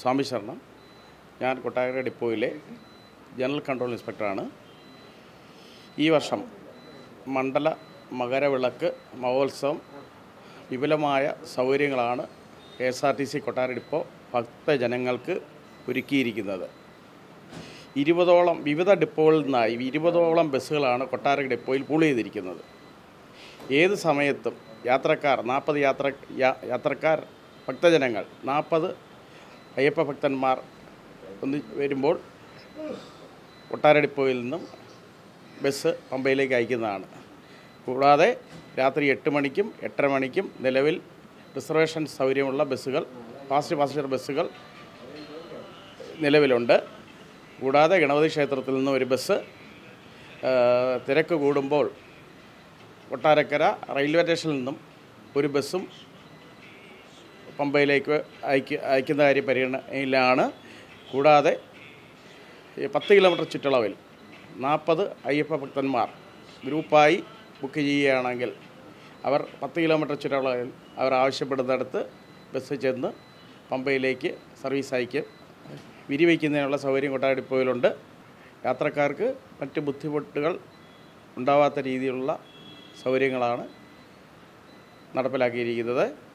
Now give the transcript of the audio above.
സ്വാമി ശരണം ഞാൻ കൊട്ടാരക്കര ഡിപ്പോയിലെ ജനറൽ കൺട്രോൾ ഇൻസ്പെക്ടറാണ് ഈ വർഷം മണ്ഡല മകരവിളക്ക് മഹോത്സവം വിപുലമായ സൗകര്യങ്ങളാണ് K S R T C Kottara depot ഭക്തജനങ്ങൾക്ക് ഒരുക്കിയിരിക്കുന്നത് ഇരുപതോളം വിവിധ ഡിപ്പോകളിൽ നിന്നായി ഇരുപതോളം ബസ്സുകളാണ് കൊട്ടാര ഡിപ്പോയിൽ പൂൾ ചെയ്തിരിക്കുന്നത് ഏത് സമയത്തും യാത്രക്കാർ നാൽപ്പത് യാത്ര യാ- യാത്രക്കാർ ഭക്തജനങ്ങൾ നാൽപ്പത് അയ്യപ്പ ഭക്തന്മാർ ഒന്ന് വരുമ്പോൾ കൊട്ടാര ഡിപ്പോയിൽ നിന്നും ബസ് പമ്പയിലേക്ക് അയക്കുന്നതാണ് കൂടാതെ രാത്രി എട്ട് മണിക്കും എട്ടര മണിക്കും നിലവിൽ റിസർവേഷൻ സൗകര്യമുള്ള ബസ്സുകൾ ഫാസ്റ്റ് പാസഞ്ചർ ബസ്സുകൾ നിലവിലുണ്ട് കൂടാതെ ഗണപതി ക്ഷേത്രത്തിൽ നിന്ന് ഒരു ബസ് ആ, തിരക്ക് കൂടുമ്പോൾ കൊട്ടാരക്കര റെയിൽവേ സ്റ്റേഷനിൽ നിന്നും ഒരു ബസ്സും പമ്പയിലേക്ക് അയക്ക അയക്കുന്ന കാര്യം പരിഗണനയിലാണ് കൂടാതെ ഈ പത്ത് കിലോമീറ്റർ ചുറ്റളവിൽ നാൽപ്പത് അയ്യപ്പ ഭക്തന്മാർ ഗ്രൂപ്പായി ബുക്ക് ചെയ്യുകയാണെങ്കിൽ അവർ പത്ത് കിലോമീറ്റർ ചുറ്റളവിൽ അവർ ആവശ്യപ്പെടുന്നിടത്ത് ബസ് ചെന്ന് പമ്പയിലേക്ക് സർവീസ് അയക്കും വിരിവയ്ക്കുന്നതിനുള്ള സൗകര്യം കൊട്ടാര ഡിപ്പോയിലുണ്ട് യാത്രക്കാർക്ക് മറ്റ് ബുദ്ധിമുട്ടുകൾ ഉണ്ടാവാത്ത രീതിയിലുള്ള സൗകര്യങ്ങളാണ് നടപ്പിലാക്കിയിരിക്കുന്നത്